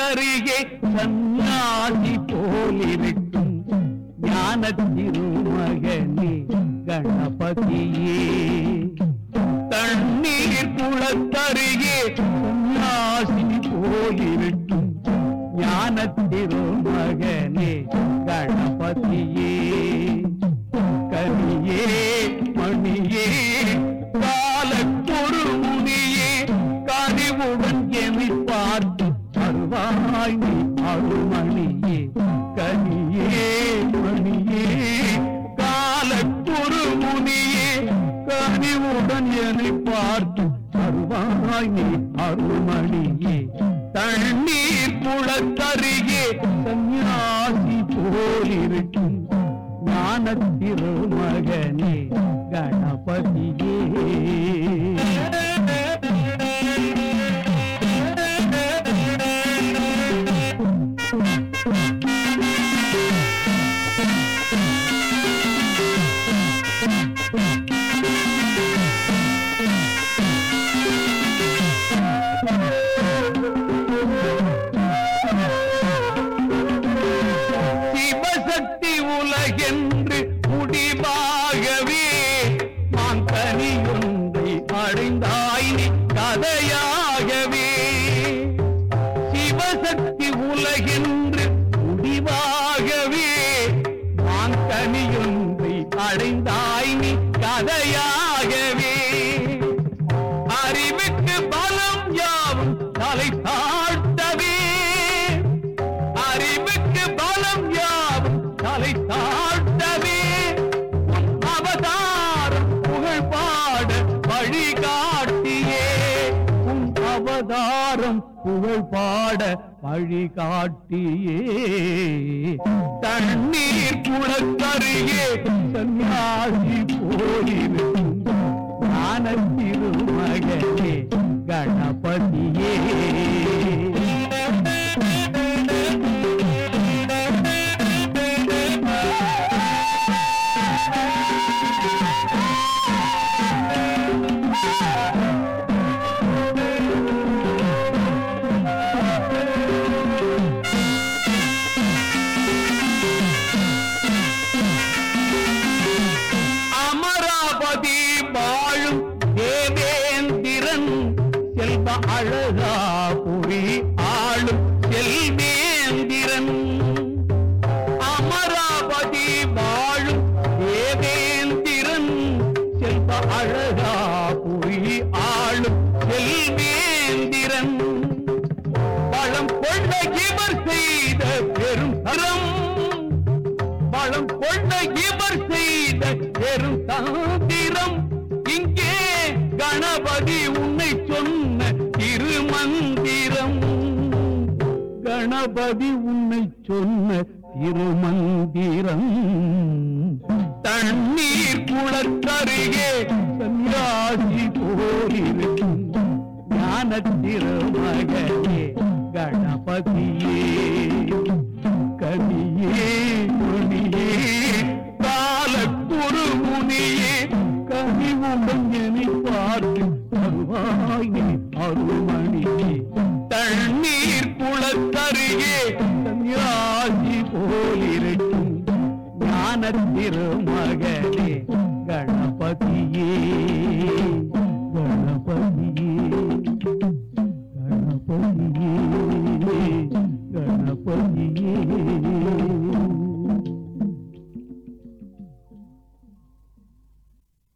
குளத்தருகே சன்னாசி போலிருக்கும் ஞான திருமகனே கணபதியே தண்ணீர் குளத்தருகே சன்னாசி போலிருக்கும் ஞான திருமகனே கணபதியே கனியே மணியே காலக்கொரு முனியே கனிவுடன் எமை பார்த்து அருவாய் நீ அருமணியே கனியே மணியே காலக்கொரு முனியே கனிவுடன் என்னை பார்த்து அருவாய் நீ அருமணியே தண்ணீர் குளத்தருகே சந்நியாசி போலிருக்கும் ஞான திருமகனே கணபதியே சிவசக்தி உலகென்று முடிவாகவே நான் தனியொன்றை அடைந்தாய் நீ கதையாகவே சிவசக்தி உலகென்று முடிவாகவே நான் தனியொன்றை அடைந்தாய் நீ கதையாகவே அறிவுக்கு பலம் யாவும் தலை தாழ்த்தவே அறிவுக்கு பலம் யாவும் தலை தாழ்த்தவே உன் அவதாரம் புகழ் பாட வழிகாட்டியே உன் அவதாரம் புகழ் பாட வழிகாட்டியே தண்ணீர் குளத்தருகே சன்னியாசி போயிருக்கும் ஞான திருமகனே கணபதியே அமராவதி வாழும் தேவேந்திரன் செல்வ அழகாபுரி ஆளும் செல்வேந்திரன் அமராவதி வாழும் தேவேந்திரன் செல்வ அழகாபுரி ஆளும் செல்வேந்திரன் பழம் கொண்ட இவர் செய்த பெரும் தரம் பழம் கொண்ட இவர் செய்த பெரும் தந்திரம் இங்கே கணபதி உன்னை சொன்ன திருமந்திரம் கணபதி உன்னை சொன்ன திருமந்திரம் தண்ணீர் குளத்தருகே சன்னியாசி போலிருக்கும் ஞான திருமகனே கணபதியே கனியே முனியே காலக்குரு முனியே கனிவுடன் என்னை பார்த்து அருவாய் நீ அருமணியே தண்ணீர் குளத்தருகே சன்னியாசி போலிருக்கும் ஞான திருமகனே கணபதியே கணபதியே கணபதியே கணபதியே